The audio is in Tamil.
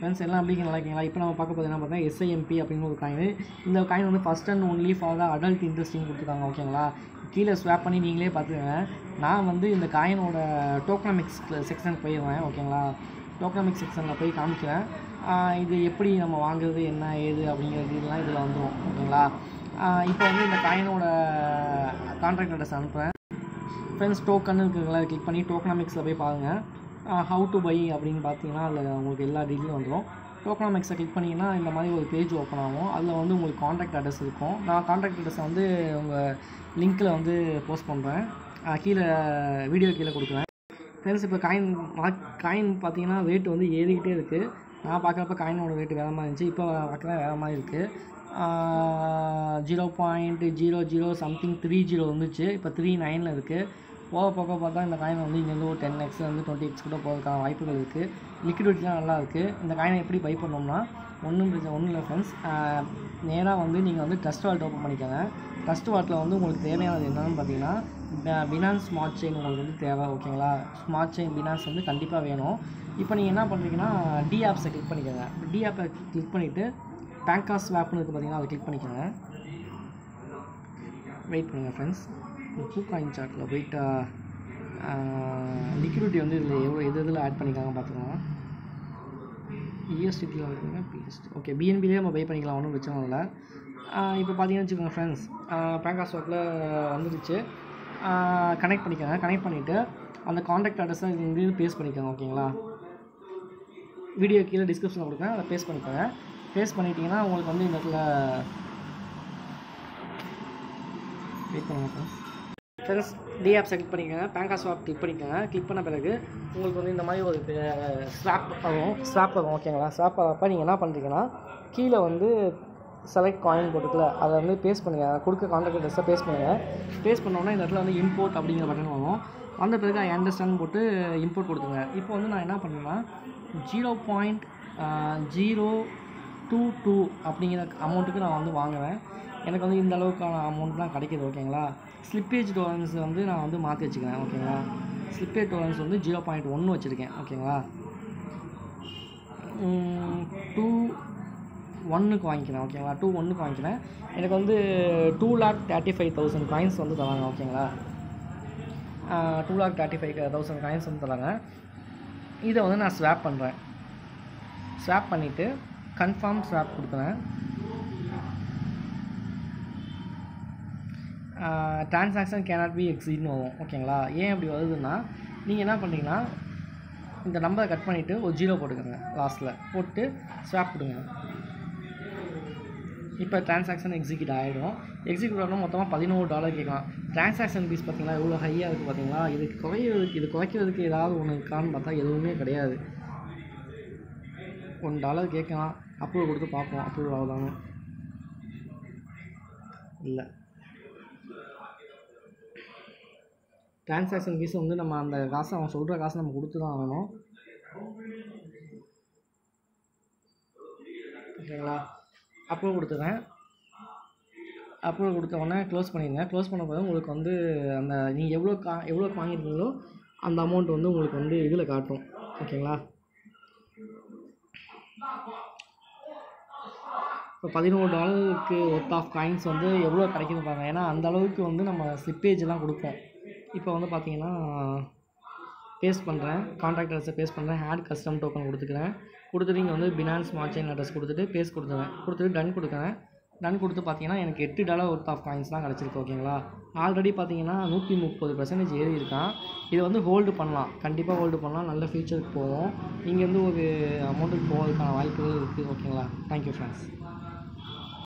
ஃப்ரெண்ட்ஸ் எல்லாம் எப்படி நல்லா இருக்கீங்களா இப்போ நம்ம பார்க்க போது என்ன பார்த்தா எஸ்ஐஎம்பி அப்படின்னு ஒரு காயின் இந்த காயின் வந்து first and only for the adult interesting கொடுத்துருக்காங்க ஓகேங்களா கீழே ஸ்வாப் பண்ணி நீங்களே பார்த்துக்கங்க நான் வந்து இந்த காயினோட டோக்கனமிக்ஸ் செக்ஷனுக்கு போயிடுவேன் ஓகேங்களா டோக்கனமிக்ஸ் செக்ஷனில் போய் காமிக்கிறேன் ஆஹ் இது எப்படி நம்ம வாங்குறது என்ன ஏது அப்படிங்கிறது இதெல்லாம் இதில் வந்துடும் ஓகேங்களா ஆஹ் இப்போ வந்து இந்த காயினோட கான்ட்ராக்ட் அட்ரஸ் அனுப்புகிறேன் ஃப்ரெண்ட்ஸ் டோக்கன் இருக்குங்களா கிளிக் பண்ணி டோக்கனாமிக்ஸில் போய் பாருங்கள் ஹவு டு பை அப்படின்னு பார்த்தீங்கன்னா அதில் உங்களுக்கு எல்லா டீட்டெயிலும் வந்துடும் டோக்கனாமிக்ஸை கிளிக் பண்ணிங்கன்னா இந்த மாதிரி ஒரு பேஜ் ஓப்பன் ஆகும் அதில் வந்து உங்களுக்கு காண்டாக்ட் அட்ரஸ் இருக்கும் நான் காண்டாக்ட் அட்ரஸை வந்து உங்கள் லிங்க்கில் வந்து போஸ்ட் பண்ணுறேன் கீழே வீடியோ கீழே கொடுக்குறேன் ஃப்ரெண்ட்ஸ் இப்போ காயின் காயின் பார்த்தீங்கன்னா ரேட் வந்து ஏறிக்கிட்டே இருக்குது நான் பார்க்குறப்ப காயினோட ரேட்டு வேறு மாதிரி இருந்துச்சு இப்போ பார்க்குறேன் வேறு மாதிரி இருக்குது zero point zero zero something three zero வந்துச்சு இப்போ த்ரீ நைனில் இருக்குது போக போக பார்த்தா இந்த காயின் வந்து இங்கேருந்து ஒரு டென் எக்ஸ் வந்து டுவெண்ட்டி எக்ஸ் கூட போகிறதுக்கான வாய்ப்புகள் இருக்குது லிக்விடிட்டிலாம் நல்லா இருக்குது இந்த காயினை எப்படி பை பண்ணோம்னா ஒன்றும் பிரச்சனை ஒன்றும் இல்லை ஃப்ரெண்ட்ஸ் நேராக வந்து நீங்கள் வந்து ட்ரஸ்ட் வால்ட் ஓப்பன் பண்ணிக்கோங்க ட்ரஸ்ட் வால்ட்டில் வந்து உங்களுக்கு தேவையானது என்னென்னு பார்த்தீங்கன்னா பினான்ஸ் ஸ்மார்ட் செயின் உங்களுக்கு வந்து தேவை ஓகேங்களா ஸ்மார்ட் செயின் பினான்ஸ் வந்து கண்டிப்பாக வேணும் இப்போ நீங்கள் என்ன பண்ணுறீங்கன்னா டி ஆப்ஸை கிளிக் பண்ணிக்கோங்க டி ஆப்பை கிளிக் பண்ணிவிட்டு பேங்காஸ் ஸ்வாப்னு இருக்குது பார்த்தீங்கன்னா அதை கிளிக் பண்ணிக்கோங்க வெயிட் பண்ணுங்கள் ஃப்ரெண்ட்ஸ் இந்த பூ காயின் சார்ட்டில் போயிட்டு லிக்விடிட்டி வந்து இதில் எவ்வளோ எது எதில் ஆட் பண்ணிக்காங்க பார்த்துக்கலாம் இஎஸ்டியில் இருக்குங்க பிஎஸ்டி ஓகே பிஎன்பிலே நம்ம பை பண்ணிக்கலாம் ஒன்றும் பிரச்சனை இல்லை இப்போ பார்த்தீங்கன்னு வச்சுக்கோங்க ஃப்ரெண்ட்ஸ் பேங்காஸ் ஸ்வாப்பில் வந்துருச்சு கனெக்ட் பண்ணிக்கோங்க கனெக்ட் பண்ணிவிட்டு அந்த காண்டாக்ட் அட்ரஸை இங்கேருந்து பேஸ்ட் பண்ணிக்கோங்க ஓகேங்களா வீடியோ கீழே டிஸ்கிரிப்ஷனில் கொடுக்குறேன் அதை பேஸ்ட் பண்ணிக்கோங்க பேஸ்ட் பண்ணிட்டீங்கன்னா உங்களுக்கு வந்து இந்த இடத்துல வெயிட் பண்ணுங்க friends friends T app select பண்ணிக்கோங்க பேங்கா ஸ்வாப் கிளிக் பண்ணிக்கோங்க கிளிக் பண்ண பிறகு உங்களுக்கு வந்து இந்த மாதிரி ஒரு ஸ்வாப் வரும் ஸ்வாப் வரும் ஓகேங்களா ஸ்வாப் வரப்போ நீங்கள் என்ன பண்ணுறீங்கன்னா கீழே வந்து செலக்ட் காயின் போட்டுக்கல அதை வந்து பேஸ்ட் பண்ணுங்கள் கொடுக்க கான்டாக்ட் அட்ரஸை பேஸ்ட் பண்ணுங்கள் பேஸ்ட் பண்ணோன்னா இந்த இடத்துல வந்து இம்போர்ட் அப்படிங்கிற பட்டன் வரும் வந்த பிறகு ஐ அண்டர்ஸ்டாண்ட் போட்டு இம்போர்ட் கொடுத்துங்க இப்போ வந்து நான் என்ன பண்ணேன்னா zero point zero two two அப்படிங்கிற அமௌண்ட்டுக்கு நான் வந்து வாங்குவேன் எனக்கு வந்து இந்த அளவுக்கான அமௌண்ட் தான் கிடைக்கிது ஓகேங்களா ஸ்லிப்பேஜ் டோலன்ஸ் வந்து நான் வந்து மாற்றி வச்சுக்கிறேன் ஓகேங்களா ஸ்லிப்பேஜ் டோலன்ஸ் வந்து ஜீரோ பாயிண்ட் ஒன்று வச்சுருக்கேன் ஓகேங்களா டூ ஒன்றுக்கு வாங்கிக்கிறேன் ஓகேங்களா டூ ஒன்றுக்கு வாங்கிக்கிறேன் எனக்கு வந்து two lakh thirty five thousand coins வந்து தராங்க ஓகேங்களா two lakh thirty five thousand coins வந்து தராங்க இதை வந்து நான் ஸ்வாப் பண்ணுறேன் ஸ்வாப் பண்ணிவிட்டு கன்ஃபார்ம் ஸ்வாப் கொடுக்குறேன் டிரான்சாக்ஷன் கேனாட் பி எக்ஸிட்னு வரும் ஓகேங்களா ஏன் அப்படி வருதுன்னா நீங்கள் என்ன பண்ணுறீங்கன்னா இந்த நம்பரை கட் பண்ணிவிட்டு ஒரு ஜீரோ போட்டுக்கோங்க லாஸ்ட்டில் போட்டு ஸ்வாப் கொடுங்க இப்போ டிரான்சாக்ஷன் எக்ஸிக்யூட் ஆகிடும் எக்ஸிக்யூட் ஆகணும் மொத்தமாக பதினோரு டாலர் கேட்கலாம் டிரான்சாக்ஷன் ஃபீஸ் பார்த்தீங்களா எவ்வளோ ஹையாக இருக்குது பார்த்தீங்களா இது குறையிறதுக்கு இது குறைக்கிறதுக்கு ஏதாவது ஒன்று இருக்கான்னு பார்த்தா எதுவுமே கிடையாது ஒன் டாலர் கேட்கலாம் அப்ரூவல் கொடுத்து பார்ப்போம் அப்ரூவல் ஆகுதான்னு இல்லை டிரான்சாக்ஷன் ஃபீஸ் வந்து நம்ம அந்த காசை அவன் சொல்கிற காசை நம்ம கொடுத்து தான் ஆகணும் ஓகேங்களா அப்ரூவல் கொடுத்துறேன் அப்ரூவல் கொடுத்த உடனே க்ளோஸ் பண்ணிடுங்க க்ளோஸ் பண்ண போது உங்களுக்கு வந்து அந்த நீங்கள் எவ்வளோ கா எவ்வளோக்கு வாங்கியிருக்கீங்களோ அந்த அமௌண்ட் வந்து உங்களுக்கு வந்து இதில் காட்டும் ஓகேங்களா இப்போ பதினோரு டாலருக்கு ஒர்த் ஆஃப் காயின்ஸ் வந்து எவ்வளோ கிடைக்குது பாருங்க ஏன்னா அந்த அளவுக்கு வந்து நம்ம ஸ்லிப்பேஜ்லாம் கொடுப்போம் இப்போ வந்து பார்த்தீங்கன்னா பேஸ்ட் பண்ணுறேன் கான்டாக்ட் அட்ரஸை பேஸ்ட் பண்ணுறேன் ஹேட் கஸ்டம் டோக்கன் கொடுத்துக்கிறேன் கொடுத்துட்டு இங்கே வந்து பினான்ஸ் மார்ச்சைன் அட்ரஸ் கொடுத்துட்டு பேஸ்ட் கொடுத்துருவேன் கொடுத்துட்டு டன் கொடுக்குறேன் டன் கொடுத்து பார்த்தீங்கன்னா எனக்கு எட்டு டாலர் ஒர்த் ஆஃப் காயின்ஸ்லாம் கிடச்சிருக்கு ஓகேங்களா ஆல்ரெடி பார்த்தீங்கன்னா நூற்றி முப்பது பர்சன்டேஜ் ஏறி இருக்கான் இதை வந்து ஹோல்டு பண்ணலாம் கண்டிப்பாக ஹோல்டு பண்ணலாம் நல்ல ஃபியூச்சருக்கு போவோம் இங்கே வந்து ஒரு அமௌண்ட்டுக்கு போகிறதுக்கான வாய்ப்புகள் இருக்குது ஓகேங்களா தேங்க்யூ ஃப்ரெண்ட்ஸ்